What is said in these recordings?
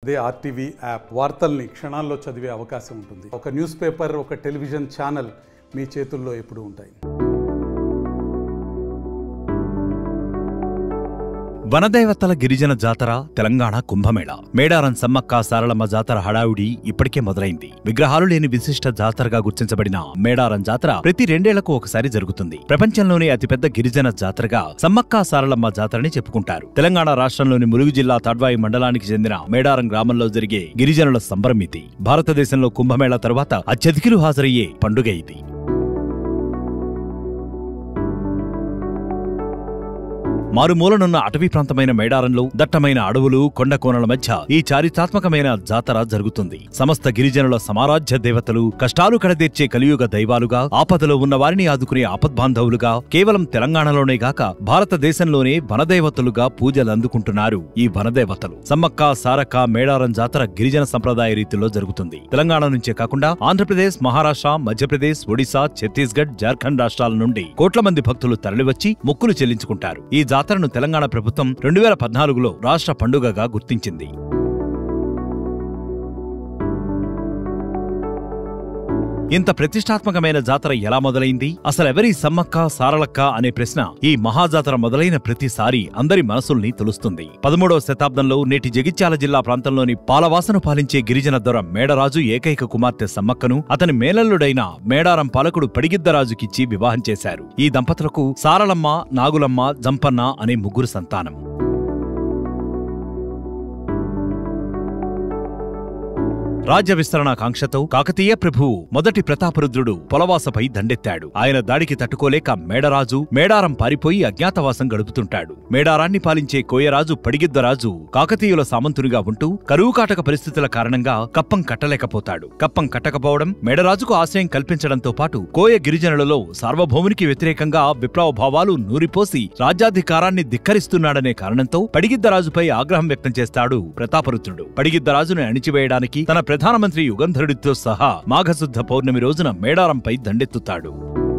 అదే RTV app వార్తల్ని క్షణాల్లో చదివే అవకాశం ఉంటుంది ఒక న్యూస్ పేపర్ ఒక టెలివిజన్ ఛానల్ మీ చేతుల్లో ఎప్పుడూ ఉంటాయి వనదేవతల గిరిజన జాతర తెలంగాణ కుంభమేళ మేడారం సమ్మక్క సారలమ్మ జాతర హడావుడి ఇప్పటికే మొదలైంది విగ్రహాలు లేని విశిష్ట జాతరగా గుర్తించబడిన మేడారం జాతర ప్రతి రెండేళ్లకు ఒకసారి జరుగుతుంది ప్రపంచంలోనే అతిపెద్ద గిరిజన జాతరగా సమ్మక్క సారలమ్మ జాతరని చెప్పుకుంటారు తెలంగాణ రాష్ట్రంలోని ములుగు జిల్లా తాడ్వాయి మండలానికి చెందిన మేడారం గ్రామంలో జరిగే గిరిజనుల సంబరం ఇది భారతదేశంలో కుంభమేళా తరువాత అత్యధికులు హాజరయ్యే పండుగ ఇది మారుమూలనున్న అటవీ ప్రాంతమైన మేడారంలో దట్టమైన అడవులు కొండ కోనల మధ్య ఈ చారిత్రాత్మకమైన జాతర జరుగుతుంది సమస్త గిరిజనుల సమారాధ్య దేవతలు కష్టాలు కడదీర్చే కలియుగ దైవాలుగా ఆపదలో ఉన్న వారిని ఆదుకునే ఆపద్బాంధవులుగా కేవలం తెలంగాణలోనే గాక భారతదేశంలోనే వనదేవతలుగా పూజలు అందుకుంటున్నారు ఈ వనదేవతలు సమ్మక్క సారక్క మేడారం జాతర గిరిజన సంప్రదాయ రీతిలో జరుగుతుంది తెలంగాణ నుంచే కాకుండా ఆంధ్రప్రదేశ్ మహారాష్ట్ర మధ్యప్రదేశ్ ఒడిశా ఛత్తీస్గఢ్ జార్ఖండ్ రాష్ట్రాల నుండి కోట్ల మంది భక్తులు తరలివచ్చి మొక్కులు చెల్లించుకుంటారు ఈ జాతరను తెలంగాణ ప్రభుత్వం రెండు వేల పద్నాలుగులో రాష్ట్ర పండుగగా గుర్తించింది ఇంత ప్రతిష్టాత్మకమైన జాతర ఎలా మొదలైంది అసలెవరి సమ్మక్క సారలక్క అనే ప్రశ్న ఈ మహాజాతర మొదలైన ప్రతిసారి అందరి మనసుల్ని తొలుస్తుంది పదమూడవ శతాబ్దంలో నేటి జగిత్యాల జిల్లా ప్రాంతంలోని పాలవాసను పాలించే గిరిజన దొర మేడరాజు ఏకైక కుమార్తె సమ్మక్కను అతని మేనల్లుడైన మేడారం పాలకుడు పడిగిద్దరాజుకిచ్చి వివాహం చేశారు ఈ దంపతులకు సారలమ్మ నాగులమ్మ జంపన్న అనే ముగ్గురు సంతానం రాజ్య విస్తరణ కాంక్షతో కాకతీయ ప్రభువు మొదటి ప్రతాపరుద్రుడు పొలవాసపై దండెత్తాడు ఆయన దాడికి తట్టుకోలేక మేడరాజు మేడారం పారిపోయి అజ్ఞాతవాసం గడుపుతుంటాడు మేడారాన్ని పాలించే కోయరాజు పడిగిద్దరాజు కాకతీయుల సామంతునిగా ఉంటూ కరువు కాటక పరిస్థితుల కారణంగా కప్పం కట్టలేకపోతాడు కప్పం కట్టకపోవడం మేడరాజుకు ఆశ్రయం కల్పించడంతో పాటు కోయ గిరిజనులలో సార్వభౌమునికి వ్యతిరేకంగా విప్లవ భావాలు నూరిపోసి రాజ్యాధికారాన్ని ధిక్కరిస్తున్నాడనే కారణంతో పడిగిద్దరాజుపై ఆగ్రహం వ్యక్తం చేస్తాడు ప్రతాపరుద్రుడు పడిగిద్దరాజును అణిచివేయడానికి తన ప్రధానమంత్రి యుగంధరుడితో సహా మాఘశుద్ధ పౌర్ణమి రోజున మేడారంపై దండెత్తుతాడు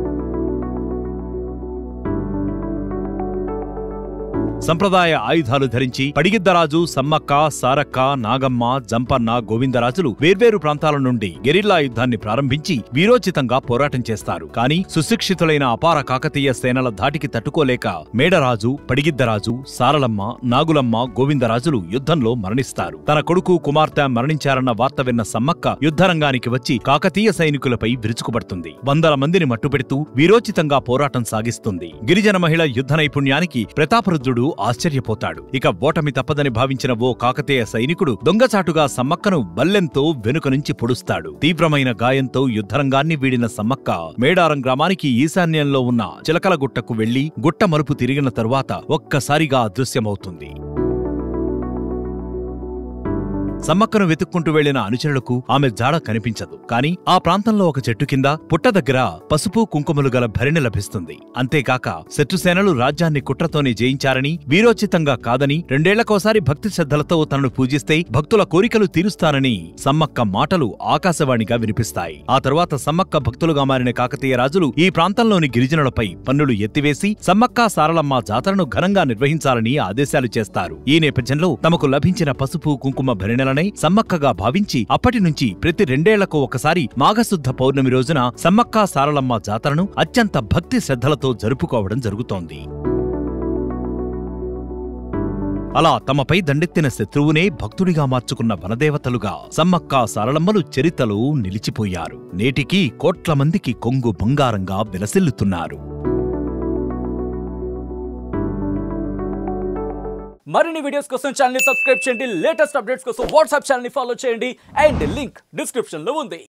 సంప్రదాయ ఆయుధాలు ధరించి పడిగిద్దరాజు సమ్మక్క సారక్క నాగమ్మ జంపన్న గోవిందరాజులు వేర్వేరు ప్రాంతాల నుండి గెరిల్లా యుద్ధాన్ని ప్రారంభించి వీరోచితంగా పోరాటం చేస్తారు కానీ సుశిక్షితులైన అపార కాకతీయ సేనల ధాటికి తట్టుకోలేక మేడరాజు పడిగిద్దరాజు సారలమ్మ నాగులమ్మ గోవిందరాజులు యుద్ధంలో మరణిస్తారు తన కొడుకు కుమార్తె మరణించారన్న వార్త విన్న సమ్మక్క యుద్ధరంగానికి వచ్చి కాకతీయ సైనికులపై విరుచుకుపడుతుంది వందల మందిని మట్టుపెడుతూ వీరోచితంగా పోరాటం సాగిస్తుంది గిరిజన మహిళ యుద్ధ నైపుణ్యానికి ప్రతాపరుద్రుడు ఆశ్చర్యపోతాడు ఇక ఓటమి తప్పదని భావించిన ఓ కాకతీయ సైనికుడు దొంగచాటుగా సమ్మక్కను బల్లెంతో వెనుక నుంచి పొడుస్తాడు తీవ్రమైన గాయంతో యుద్ధరంగాన్ని వీడిన సమ్మక్క మేడారం గ్రామానికి ఈశాన్యంలో ఉన్న చిలకలగుట్టకు వెళ్లి గుట్ట మలుపు తిరిగిన తరువాత ఒక్కసారిగా అదృశ్యమవుతుంది సమ్మక్కను వెతుక్కుంటూ వెళ్లిన అనుచరులకు ఆమె జాడ కనిపించదు కాని ఆ ప్రాంతంలో ఒక చెట్టు కింద పుట్ట దగ్గర పసుపు కుంకుమలు గల భరిణి లభిస్తుంది అంతేకాక శత్రుసేనలు రాజ్యాన్ని కుట్రతోనే జయించారని వీరోచితంగా కాదని రెండేళ్లకోసారి భక్తి శ్రద్ధలతో తనను పూజిస్తే భక్తుల కోరికలు తీరుస్తానని సమ్మక్క మాటలు ఆకాశవాణిగా వినిపిస్తాయి ఆ తరువాత సమ్మక్క భక్తులుగా మారిన కాకతీయ రాజులు ఈ ప్రాంతంలోని గిరిజనులపై పన్నులు ఎత్తివేసి సమ్మక్క సారలమ్మ జాతరను ఘనంగా నిర్వహించాలని ఆదేశాలు చేస్తారు ఈ నేపథ్యంలో తమకు లభించిన పసుపు కుంకుమ భరిణలనై సమ్మక్కగా భావించి అప్పటి నుంచి ప్రతి రెండేళ్లకు ఒకసారి మాఘశుద్ధ పౌర్ణమి రోజున సమ్మక్క సారలమ్మ జాతరను అత్యంత భక్తి శ్రద్ధలతో జరుపుకోవడం జరుగుతోంది అలా తమపై దండెత్తిన శత్రువునే భక్తుడిగా మార్చుకున్న వనదేవతలుగా సమ్మక్క సారలమ్మలు చరిత్రలో నిలిచిపోయారు నేటికి కోట్ల మందికి కొంగు బంగారంగా విలసిల్లుతున్నారు మరిన్ని వీడియోస్ కోసం ఛానల్ సబ్స్క్రైబ్ చేయండి లేటెస్ట్ అప్డేట్స్ కోసం వాట్సాప్ ఛానల్ ఫాలో చేయండి అండ్ లింక్ డిస్క్రిప్షన్ లో ఉంది